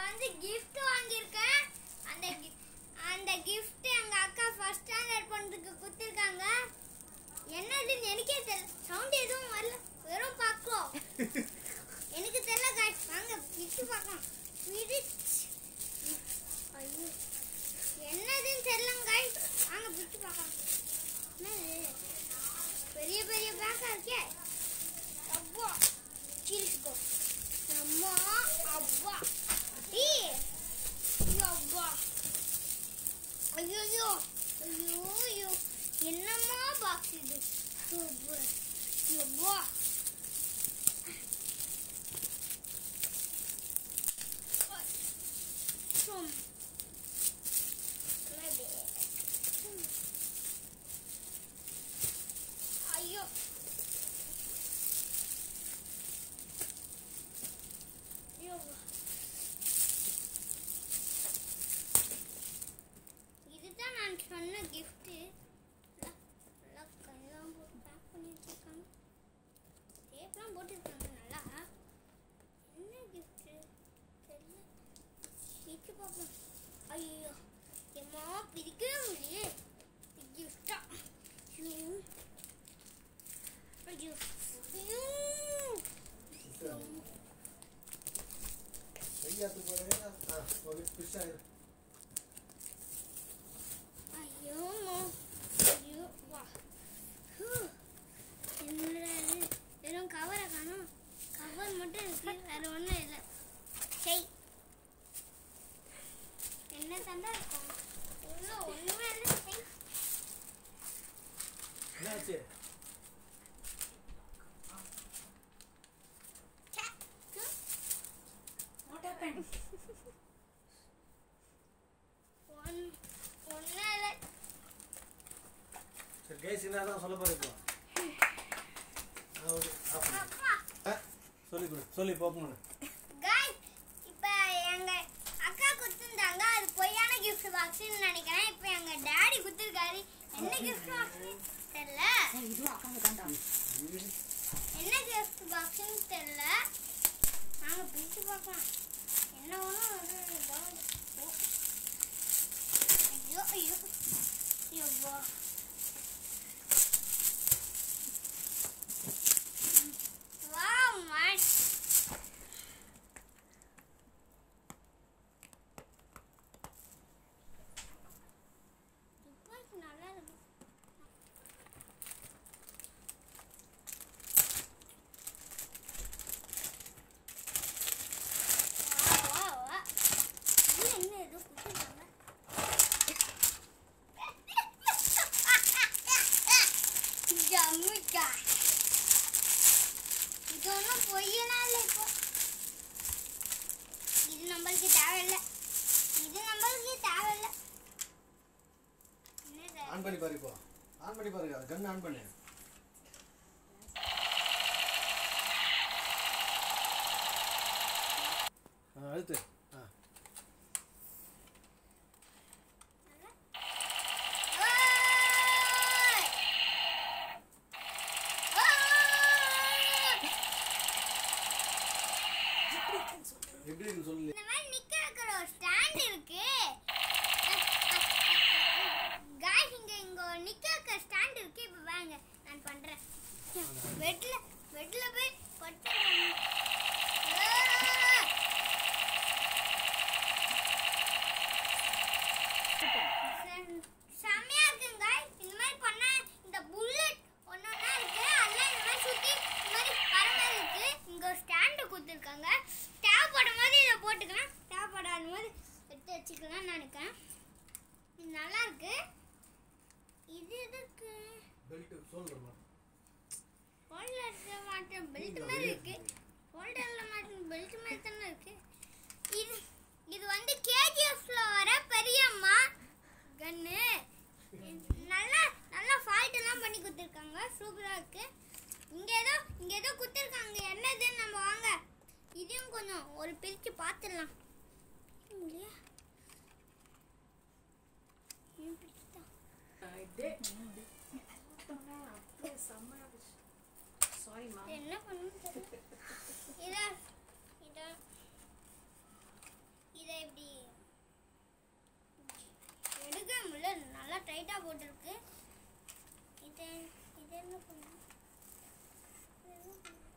வந்து gift வாங்கியிருக்கேன் அந்த gi- அந்த gift எங்க அக்கா ஃபர்ஸ்ட் ஸ்டாண்டர்ட் பொண்ணுக்கு கொடுத்துருக்காங்க என்னதுன்னு எனக்கே தெரியல சவுண்ட் எதுவும் வரல வெறும் பார்க்கும் எனக்கு தெரியல guys வாங்க பிரிச்சு பார்க்கலாம் பிரிச்சு ஐயோ என்னதுன்னு தெரியல guys வாங்க பிரிச்சு பார்க்கலாம் என்னது பெரிய பெரிய பேக்கா இருக்கே அப்பா கிழிச்சுக்கோ அம்மா அப்பா டீ ஐயோ அப்பா ஐயோ ஐயோ ஐயோ ஐயோ என்னம்மா பாக்ஸ் இது சூப்பர் ஐயோ சும் ஐயோ ஐயோ இதுதான் நான் சொன்ன கிஃப்ட்டு கையெல்லாம் போட்டு பேக் பண்ணி வச்சிருக்காங்க டேப்லாம் போட்டுருக்காங்க நல்லா என்ன கிஃப்ட்டு தெரியல பிரிச்சு பார்ப்போம் ஐயோ எம்மா பிரிக்கவே முடியல கிஃப்டா ஐயோ ஐயோ கையாத்து போறேன் ஆ ஒரு ஃபிஷ் ஆயிரு ஐயோ ஐயோ வா ஹூ. என்னடா இது வெறும் கவரை காணும் கவர் மட்டும் இருக்கு வேற ஒன்றும் இல்லை செய் என்ன தண்டா இருக்கும் உள்ள ஒண்ணுமே இல்லை செய் என்னாச்சு ச்சே. ஹம். What happened? ஒன் ஒன்றும் இல்லை சரி கைஸ் என்ன தான் சொல்ல போறேன் இப்போ ஆ, ஓகே. ஆஃப் பண்ணு. அப்பா ஆ, சொல்லி கொடு சொல்லி போப்போம் guys இப்போ எங்க அக்கா கொடுத்துருந்தாங்க அது பொய்யான gift பாக்ஸ்னு நினைக்கிறேன் இப்போ எங்க டாடி கொடுத்துருக்காரு என்ன gift பாக்ஸ் தெரியல ஏய், இதுவும் அக்காங்க தான்டா. என்ன gift பாக்ஸ்னு தெரியல நாங்க பிரிச்சு பார்க்கலாம் என்ன ஒன்றும் வந்து ஏதாவது ஓ. ஐயோ ஐயோ ஐயோ வாவ் மான் துப்பாக்கி நல்லா இருக்கு வா, வா, வா. இது என்ன ஏதோ குத்திருக்காங்க? ஜம்முக்கா. இது ஒண்ணும் பொய்யெல்லாம் இல்லை இப்போ. இது நம்மளுக்கு தேவையில்லை இது நம்மளுக்கு தேவையில்லை என்னது? ஆன் பண்ணி பாரு இப்போ ஆன் பண்ணி பாருங்க கன் ஆன் பண்ணு ஆ, அழுத்து ஆ ஓய்! ஓய்! எப்படின்னு சொல்லு இந்த மாதிரி நிக்க வைக்கிற ஒரு ஸ்டாண்ட் இருக்கு காய்ஸ் இங்க இங்க ஒரு நிக்க வைக்கிற ஸ்டாண்ட் இருக்கு இப்ப வாங்க நான் பண்றேன் பெட்ல பெட்ல போய் பட்டு செம்மையா இருக்குங்க இந்த மாதிரி பண்ணா இந்த புல்லட் ஒன்னொன்னா இருக்கு அதெல்லாம் இந்த மாதிரி சுத்தி இந்த மாதிரி வர மாதிரி இருக்கு இங்க ஒரு ஸ்டாண்டு கொடுத்துருக்காங்க தேவைப்படும் போது இதை போட்டுக்கலாம் தேவைப்படாத போது எடுத்து வச்சுக்கலாம்னு நினைக்கிறேன் இது நல்லா இருக்கு இது எதுக்கு பெல்ட் சொல்லுமா ஹோல்டர்ல மாட்ட பெல்ட் மாதிரி இருக்கு ஹோல்டர்ல மாட்ட பெல்ட் மாதிரி தானே இருக்கு இது இது வந்து கேஜிஎஃப்ல வர பெரியம்மா கன்னு நல்லா நல்லா ஃபால்ட் எல்லாம் பண்ணி கொடுத்துருக்காங்க சூப்பரா இருக்கு இங்க ஏதோ இங்க ஏதோ கொடுத்துருக்காங்க என்னதுன்னு நம்ம வாங்க இதையும் கொஞ்சம் ஒரு பிரிச்சு பார்த்துடலாம் இல்லையா இது பிரிச்சுதான். Sorry, mom. இது என்ன பண்ணணும் தெரியல இத இத இத லைட்டா போட்டிருக்கு இது இது என்ன பண்ணும் இது என்ன பண்ணும்